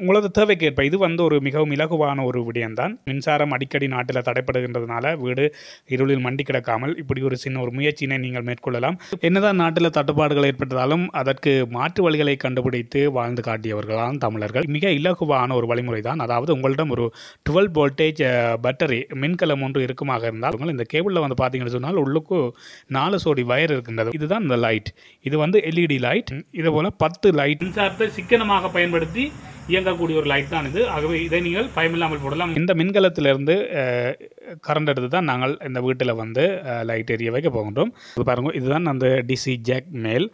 உங்களது தேவைக்கேற்ப இது வந்து ஒரு மிகவும் இலகுவான ஒரு விடயம்தான் மின்சாரம் அடிக்கடி நாட்டில் தடைப்படுகின்றதுனால வீடு இருளில் மண்டி கிடக்காமல் இப்படி ஒரு சின்ன ஒரு முயற்சியினை நீங்கள் மேற்கொள்ளலாம் என்னதான் நாட்டில் தட்டுப்பாடுகள் ஏற்பட்டதாலும் அதற்கு மாற்று வழிகளை கண்டுபிடித்து வாழ்ந்து காட்டியவர்களாம் தமிழர்கள் மிக இலகுவான ஒரு வழிமுறை தான் அதாவது உங்களிடம் ஒரு டுவெல் வோல்டேஜ் பேட்டரி மின்கலம் ஒன்று இருக்குமாக இருந்தால் உங்கள் இந்த கேபிளில் வந்து பார்த்தீங்கன்னு சொன்னால் உள்ளுக்கு நாலு சோடி வயர் இருக்கின்றது இதுதான் இந்த லைட் இது வந்து எல்இடி லைட் இதே போல் பத்து லைட் மின்சாரத்தை சிக்கனமாக பயன்படுத்தி இயங்கக்கூடிய ஒரு லைட் தான் இது ஆகவே இதை நீங்கள் பயமில்லாமல் போடலாம் இந்த மின்கலத்திலிருந்து கரண்ட் எடுத்து தான் நாங்கள் இந்த வீட்டில் வந்து லைட் எரிய வைக்க போகின்றோம் இது பாருங்க இதுதான் அந்த டிசி ஜாக் மேல்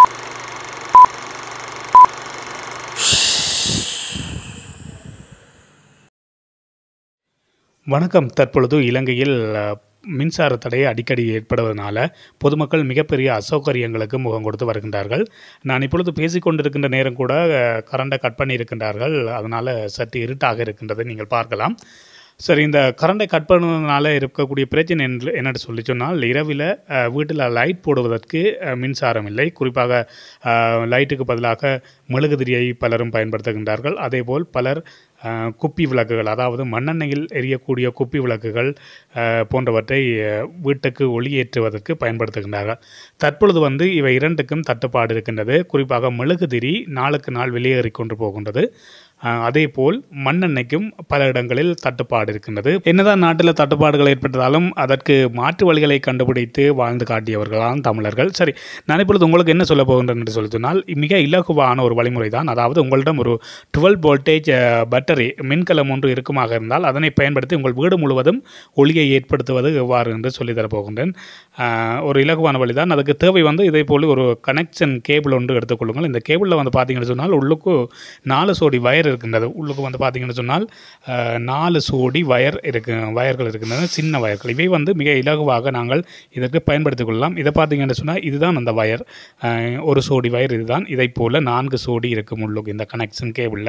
வணக்கம் தற்பொழுது இலங்கையில் அஹ், மின்சார தடை அடிக்கடி ஏற்படுவதனால பொதுமக்கள் மிகப்பெரிய அசௌகரியங்களுக்கு முகம் கொடுத்து வருகின்றார்கள் நான் இப்பொழுது பேசிக்கொண்டிருக்கின்ற நேரம் கூட அஹ், கரண்டை கட் பண்ணி இருக்கின்றார்கள் அதனால் சற்று இருட்டாக இருக்கின்றதை நீங்கள் பார்க்கலாம் சரி இந்த கரண்டை கட் பண்ணுவதனால இருக்கக்கூடிய பிரச்சனை என்று என்னென்னு சொல்லி சொன்னால் இரவில் வீட்டில் லைட் போடுவதற்கு அஹ், மின்சாரம் இல்லை குறிப்பாக அஹ், லைட்டுக்கு பதிலாக மெழுகுதிரியை பலரும் பயன்படுத்துகின்றார்கள் அதேபோல் பலர் அஹ், குப்பி விளக்குகள் அதாவது மண்ணெண்ணெயில் எரியக்கூடிய குப்பி விளக்குகள் அஹ், போன்றவற்றை அஹ், வீட்டுக்கு ஒளியேற்றுவதற்கு பயன்படுத்துகின்றார்கள் தற்பொழுது வந்து இவை இரண்டுக்கும் தட்டுப்பாடு இருக்கின்றது குறிப்பாக மெழுகுதிரி நாளுக்கு நாள் வெளியேறி கொண்டு போகின்றது அஹ், அதேபோல் மண்ணெண்ணெய்க்கும் பல இடங்களில் தட்டுப்பாடு இருக்கின்றது என்னதான் நாட்டில் தட்டுப்பாடுகள் ஏற்பட்டதாலும் அதற்கு மாற்று வழிகளை கண்டுபிடித்து வாழ்ந்து காட்டியவர்களாம் தமிழர்கள் சரி நான் இப்பொழுது உங்களுக்கு என்ன சொல்ல போகின்றேன் என்று சொல்லி சொன்னால் மிக இலகுவான ஒரு வழிமுறை தான் அதாவது உங்களிடம் ஒரு டுவெல் வோல்டேஜ் பேட்டரி மின்கலம் ஒன்று இருக்குமாக இருந்தால் அதனை பயன்படுத்தி உங்கள் வீடு முழுவதும் ஒளியை ஏற்படுத்துவது எவ்வாறு என்று சொல்லித்தரப் போகின்றேன் அஹ், ஒரு இலகுவான வழி தான் அதுக்கு தேவை வந்து இதே போல் ஒரு கனெக்ஷன் கேபிள் ஒன்று எடுத்துக்கொள்ளுங்கள் இந்த கேபிளில் வந்து பார்த்தீங்கன்னு சொன்னால் உள்ளுக்கு நாலு சோடி வயர் இருக்கின்றது உள்ளுக்கு வந்து பார்த்தீங்கன்னு சொன்னால் அஹ், நாலு சோடி வயர் இருக்கு வயர்கள் இருக்கின்றன சின்ன வயர்கள் இவை வந்து மிக இலகுவாக நாங்கள் இதற்கு பயன்படுத்திக் கொள்ளலாம் இதை பார்த்தீங்கன்னு சொன்னால் இதுதான் அந்த வயர் அஹ், ஒரு சோடி வயர் இதுதான் இதை போல் நான்கு சோடி இருக்கும் உள்ளுக்கு இந்த கனெக்ஷன் கேபிளில்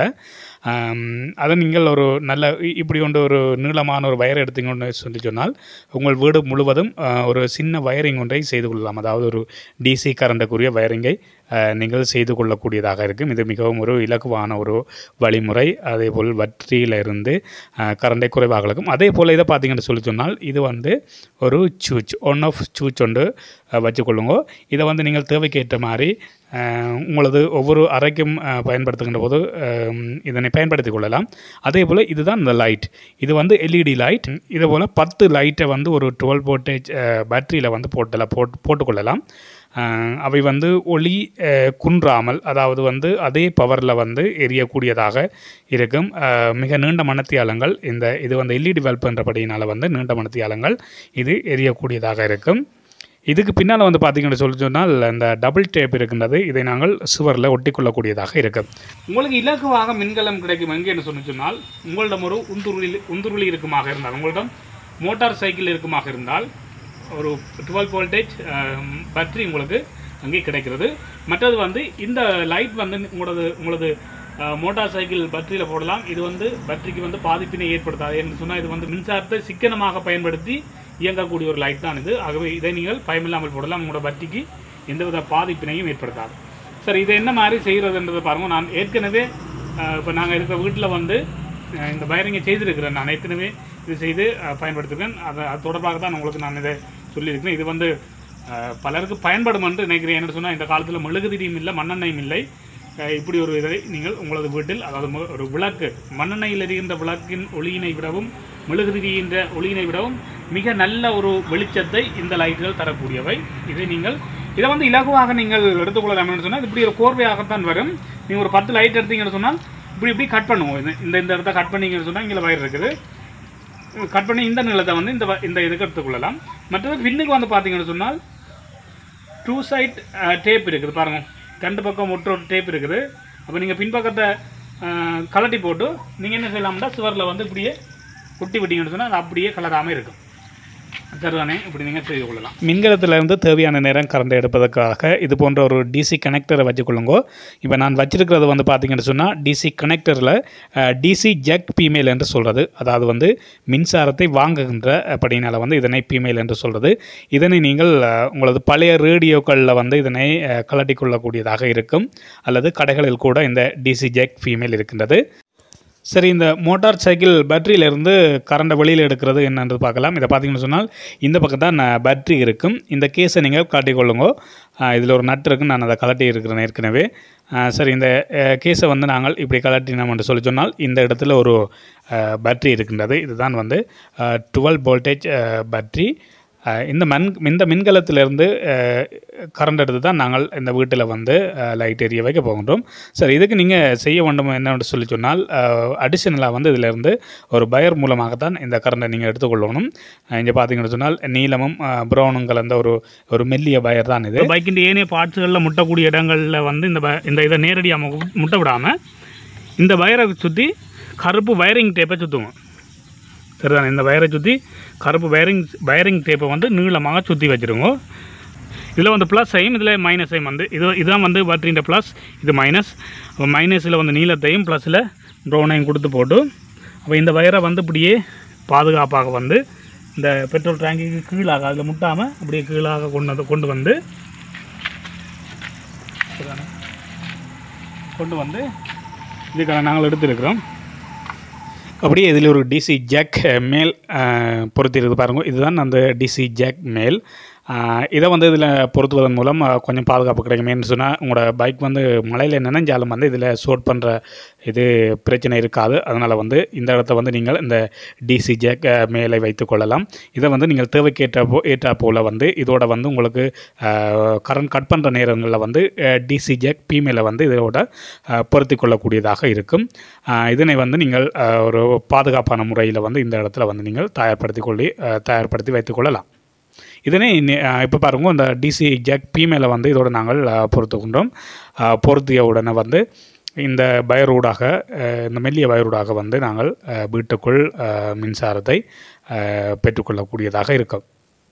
அதை நீங்கள் ஒரு நல்ல இ- இப்படி கொண்டு ஒரு நீளமான ஒரு வயர் எடுத்தீங்கன்னு சொல்லி சொன்னால் உங்கள் வீடு முழுவதும் அஹ், ஒரு சின்ன வயரிங் ஒன்றை செய்து கொள்ளலாம் அதாவது ஒரு டிசி கரண்டுக்குரிய வயரிங்கை அஹ், நீங்கள் செய்து கொள்ளக்கூடியதாக இருக்கும் இது மிகவும் ஒரு இலகுவான ஒரு வழிமுறை அதேபோல் வற்றியிலிருந்து அஹ், கரண்டை குறைவாக இருக்கும் அதே போல் இதை பார்த்தீங்கன்னு சொல்லி சொன்னால் இது வந்து ஒரு சூச் ஒன் ஆஃப் சூச் ஒன்று அஹ், வச்சுக்கொள்ளுங்க இதை வந்து நீங்கள் தேவைக்கேற்ற மாதிரி அஹ், உங்களது ஒவ்வொரு அறைக்கும் அஹ், பயன்படுத்துகின்ற போது அஹ், இதனை பயன்படுத்திக் கொள்ளலாம் அதே போல் இதுதான் இந்த லைட் இது வந்து எல்இடி லைட் இது போல் பத்து லைட்டை வந்து ஒரு டுவெல் வோல்டேஜ் பேட்டரியில் வந்து போட்டல போட்டு போட்டுக்கொள்ளலாம் அஹ், அவை வந்து ஒளி அஹ், குன்றாமல் அதாவது வந்து அதே பவரில் வந்து எரியக்கூடியதாக இருக்கும் அஹ், மிக நீண்ட மணத்தியாலங்கள் இந்த இது வந்து எல்இடி பல்ப் என்றபடியினால் வந்து நீண்ட மணத்தியாலங்கள் இது எரியக்கூடியதாக இருக்கும் இதுக்கு பின்னால் வந்து பார்த்தீங்கன்னு சொல்லி சொன்னால் இந்த டபுள் டேப் இருக்கின்றது இதை நாங்கள் சுவரில் ஒட்டிக்கொள்ளக்கூடியதாக இருக்கும் உங்களுக்கு இலகுவாக மின்கலம் கிடைக்கும் எங்கே என்று சொல்லி சொன்னால் உங்களிடம் ஒரு உந்துருளி உந்துருளி இருக்குமாக இருந்தால் உங்களிடம் மோட்டார் சைக்கிள் இருக்குமாக இருந்தால் ஒரு டுவெல் வோல்டேஜ் பேட்டரி உங்களுக்கு அங்கே கிடைக்கிறது மற்றது வந்து இந்த லைட் வந்து உங்களது உங்களது அஹ், மோட்டார் சைக்கிள் பேட்டரியில் போடலாம் இது வந்து பேட்டரிக்கு வந்து பாதிப்பினை ஏற்படுத்தாது என்று சொன்னால் இது வந்து மின்சாரத்தை சிக்கனமாக பயன்படுத்தி இயங்கக்கூடிய ஒரு லைட் தான் இது ஆகவே இதை நீங்கள் பயமில்லாமல் போடலாம் உங்களோட பேட்டரிக்கு எந்தவித பாதிப்பினையும் ஏற்படுத்தாது சரி இதை என்ன மாதிரி செய்கிறதுன்றதை பாருங்கள் நான் ஏற்கனவே இப்போ நாங்கள் இருக்கிற வீட்டில் வந்து அஹ், இந்த வயரிங்கை செய்திருக்கிறேன் நான் ஏற்கனவே இது செய்து அஹ், பயன்படுத்திருக்கேன் அது அது தொடர்பாக தான் உங்களுக்கு நான் இதை சொல்லியிருக்கிறேன் இது வந்து அஹ், பலருக்கு பயன்படும் என்று நினைக்கிறேன் என்ன சொன்னால் இந்த காலத்தில் மெழுகுதிரியும் இல்லை மண்ணெண்ணெயும் இல்லை அஹ், இப்படி ஒரு இதை நீங்கள் உங்களது வீட்டில் அதாவது மு- ஒரு விளக்கு மண்ணெண்ணெயில் எரிகின்ற விளக்கின் ஒளியினை விடவும் மெழுகுதிரிகின்ற ஒளியினை விடவும் மிக நல்ல ஒரு வெளிச்சத்தை இந்த லைட்டுகள் தரக்கூடியவை இதை நீங்கள் இதை வந்து இலகுவாக நீங்கள் எடுத்துக்கொள்ளலாம்னு சொன்னால் இப்படி ஒரு கோர்வையாகத்தான் வரும் நீங்கள் ஒரு பத்து லைட் எடுத்தீங்கன்னு சொன்னால் இப்படி இப்படி கட் பண்ணுவோம் இது- இந்த இந்த இடத்த கட் பண்ணீங்கன்னு சொன்னால் இங்கே வயர் இருக்குது கட் பண்ணி இந்த நீளத்தை வந்து இந்த வ- இந்த இதுக்கு எடுத்துக்கொள்ளலாம் மற்றது பின்னுக்கு வந்து பார்த்தீங்கன்னு சொன்னால் டூ சைட் டேப் இருக்குது பாருங்க ரெண்டு பக்கம் ஒற்ற ஒரு டேப் இருக்குது அப்போ நீங்கள் பின்பக்கத்தை அஹ், கலட்டி போட்டு நீங்கள் என்ன செய்யலாம்னா சுவரில் வந்து இப்படியே குட்டி விட்டீங்கன்னு சொன்னால் அது அப்படியே கலராமல் இருக்கும் சரிதானே இப்படி நீங்கள் செய்து கொள்ளலாம் மின்கலத்திலிருந்து தேவையான நேரம் கரண்ட் எடுப்பதற்காக இது போன்ற ஒரு டிசி கனெக்டரை வச்சுக்கொள்ளுங்க இப்போ நான் வச்சிருக்கிறது வந்து பார்த்தீங்கன்னு சொன்னால் டிசி கனெக்டரில் டிசி ஜெக் பீமேல் என்று சொல்கிறது அதாவது வந்து மின்சாரத்தை வாங்குகின்ற அப்படினால வந்து இதனை பீமேல் என்று சொல்கிறது இதனை நீங்கள் அஹ், உங்களது பழைய ரேடியோக்களில் வந்து இதனை அஹ், கலட்டிக் கொள்ளக்கூடியதாக இருக்கும் அல்லது கடைகளில் கூட இந்த டிசி ஜெக் ஃபீமேல் இருக்கின்றது சரி இந்த மோட்டார் சைக்கிள் பேட்டரியிலேருந்து கரண்டை வெளியில் எடுக்கிறது என்னன்றது பார்க்கலாம் இதை பார்த்தீங்கன்னு சொன்னால் இந்த பக்கம் தான் பேட்டரி இருக்கும் இந்த கேஸை நீங்கள் காட்டிக்கொள்ளுங்க இதில் ஒரு நட் இருக்குன்னு நான் அதை கலட்டி இருக்கிறேன் ஏற்கனவே ஆ, சரி இந்த கேஸை வந்து நாங்கள் இப்படி கலட்டினோம் என்று சொல்லி சொன்னால் இந்த இடத்துல ஒரு பேட்டரி இருக்கின்றது இதுதான் வந்து டுவெல் வோல்டேஜ் பேட்டரி அஹ் இந்த மண் இந்த மின்கலத்திலிருந்து கரண்ட் எடுத்து தான் நாங்கள் இந்த வீட்டில் வந்து லைட் எரிய வைக்க போகின்றோம் சரி இதுக்கு நீங்கள் செய்ய வேண்டும் என்னன்னு சொல்லி சொன்னால் அடிஷனலாக வந்து இதிலிருந்து ஒரு பயர் மூலமாக தான் இந்த கரண்டை நீங்கள் எடுத்துக்கொள்ளணும் இங்கே பார்த்தீங்கன்னு சொன்னால் நீலமும் ப்ரௌனும் கலந்த ஒரு ஒரு மெல்லிய பயர் தான் இது பைக்கின் ஏனைய பார்ட்ஸுகளில் முட்டக்கூடிய இடங்களில் வந்து இந்த ப- இந்த இதை நேரடியாக மு- முட்ட விடாமல் இந்த வயரை சுற்றி கருப்பு வயரிங் டேப்பை சுற்றுவோம் சரிதானே இந்த வயரை சுற்றி கருப்பு வயரிங் வயரிங் டேப்பை வந்து நீளமாக சுற்றி வச்சுருங்க இதில் வந்து ப்ளஸ் ஐயும் இதில் மைனஸ் ஐயும் வந்து இது இதுதான் வந்து பேட்டரின்ற ப்ளஸ் இது மைனஸ் அப்போ மைனஸில் வந்து நீளத்தையும் ப்ளஸில் ப்ரௌனையும் கொடுத்து போட்டு அப்போ இந்த வயரை வந்து இப்படியே பாதுகாப்பாக வந்து இந்த பெட்ரோல் டேங்கிக்கு கீழாக அதில் முட்டாமல் அப்படியே கீழாக கொண்டு வந்து கொண்டு வந்து சரிதானே? கொண்டு வந்து இதுக்காக நாங்கள் எடுத்துருக்கிறோம் அப்படியே இதில் ஒரு டிசி ஜாக் மேல் பொருத்திருக்கு பாருங்க இதுதான் அந்த டிசி ஜாக் மேல் அஹ், இதை வந்து இதில் பொருத்துவதன் மூலம் அஹ், கொஞ்சம் பாதுகாப்பு கிடைக்குமேன்னு சொன்னால் உங்களோட பைக் வந்து மழையில் நினைஞ்சாலும் வந்து இதில் சோட் பண்ணுற இது பிரச்சனை இருக்காது அதனால் வந்து இந்த இடத்த வந்து நீங்கள் இந்த டிசி ஜாக் மேலே வைத்து கொள்ளலாம் இதை வந்து நீங்கள் தேவைக்கேற்ற போ ஏற்றா போல் வந்து இதோட வந்து உங்களுக்கு கரண்ட் கட் பண்ணுற நேரங்களில் வந்து டிசி ஜாக் பீமேல வந்து இதோட அஹ், பொருத்தி கொள்ளக்கூடியதாக இருக்கும் அஹ், இதனை வந்து நீங்கள் அஹ், ஒரு பாதுகாப்பான முறையில் வந்து இந்த இடத்துல வந்து நீங்கள் தயார்படுத்தி கொள்ளி அஹ், தயார்படுத்தி வைத்துக்கொள்ளலாம் இதனை இப்போ பாருங்க இந்த டிசி ஜாக் பீமேல வந்து இதோட நாங்கள் அஹ், பொருத்துகின்றோம் அஹ், பொருத்திய உடனே வந்து இந்த வயரூடாக அஹ், இந்த மெல்லிய வயரூடாக வந்து நாங்கள் அஹ், வீட்டுக்குள் அஹ், மின்சாரத்தை அஹ், பெற்றுக்கொள்ளக்கூடியதாக இருக்கும்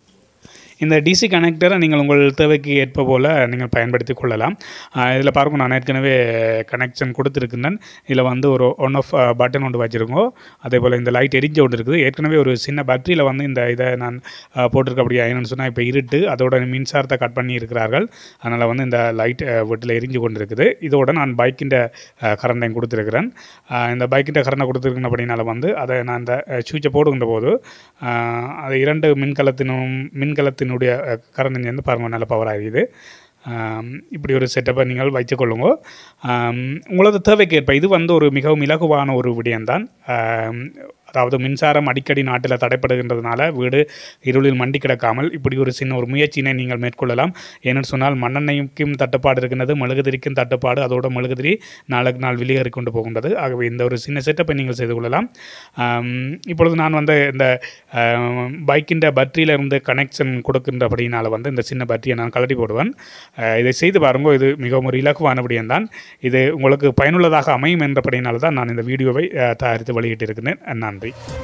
இந்த டிசி கனெக்டரை நீங்கள் உங்கள் தேவைக்கு ஏற்ப போல் நீங்கள் பயன்படுத்தி கொள்ளலாம் இதில் பாருங்க நான் ஏற்கனவே கனெக்ஷன் கொடுத்துருக்குறேன் இதில் வந்து ஒரு ஒன் ஆஃப் பட்டன் ஒன்று வச்சுருக்கோம் அதே போல் இந்த லைட் எரிஞ்ச ஒன்று இருக்குது ஏற்கனவே ஒரு சின்ன பேட்டரியில் வந்து இந்த இதை நான் அஹ், போட்டிருக்க அப்படி என்னன்னு சொன்னால் இப்போ இருட்டு அதோட மின்சாரத்தை கட் பண்ணி இருக்கிறார்கள் அதனால் வந்து இந்த லைட் வீட்டில் எரிஞ்சு கொண்டு இருக்குது இதோட நான் பைக்கிൻ്റെ கரண்டையும் கொடுத்துருக்கிறேன் அஹ், இந்த பைக்கிൻ്റെ கரண்டை கொடுத்துருக்கேன் அப்படின்னால வந்து அதை நான் இந்த சுவிட்சை போடுகின்ற போது அஹ், அது இரண்டு மின்கலத்தினும் மின்கலத்தினுடைய கரண்ட் வந்து பாருங்கள் நல்ல பவர் ஆகிது ஆம், இப்படி ஒரு செட்டப்பை நீங்கள் வைத்துக்கொள்ளுங்க ஆம், உங்களது தேவைக்கேற்ப இது வந்து ஒரு மிகவும் இலகுவான ஒரு விடயம்தான் ஆம், அதாவது மின்சாரம் அடிக்கடி நாட்டில் தடைப்படுகின்றதுனால வீடு இருளில் மண்டி கிடக்காமல் இப்படி ஒரு சின்ன ஒரு முயற்சியினை நீங்கள் மேற்கொள்ளலாம் ஏன்னு சொன்னால் மண்ணெண்ணெய்க்கும் தட்டுப்பாடு இருக்கின்றது மெழுகுதிரிக்கும் தட்டுப்பாடு அதோட மெழுகுதிரி நாளுக்கு நாள் வெளியேறி கொண்டு போகின்றது ஆகவே இந்த ஒரு சின்ன செட்டப்பை நீங்கள் செய்து கொள்ளலாம் ஆம், இப்பொழுது நான் வந்து இந்த பைக்கின்ற பேட்டரியிலிருந்து கனெக்ஷன் கொடுக்கின்றபடினால வந்து இந்த சின்ன பேட்டரியை நான் கழட்டி போடுவேன் அஹ், இதை செய்து பாருங்க இது மிகவும் ஒரு இலகுவான விடயம்தான் இது உங்களுக்கு பயனுள்ளதாக அமையும் என்றபடினால தான் நான் இந்த வீடியோவை அஹ், தயாரித்து வெளியிட்டிருக்கிறேன் நன்றி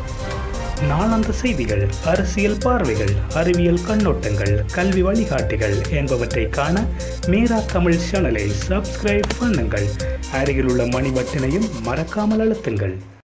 நாளாந்த செய்திகள் அரசியல் பார்வைகள் அறிவியல் கண்ணோட்டங்கள் கல்வி வழிகாட்டிகள் என்பவற்றை காண மீரா தமிழ் சேனலை சப்ஸ்கிரைப் பண்ணுங்கள் அருகில் உள்ள மணி பட்டனையும் மறக்காமல் அழுத்துங்கள்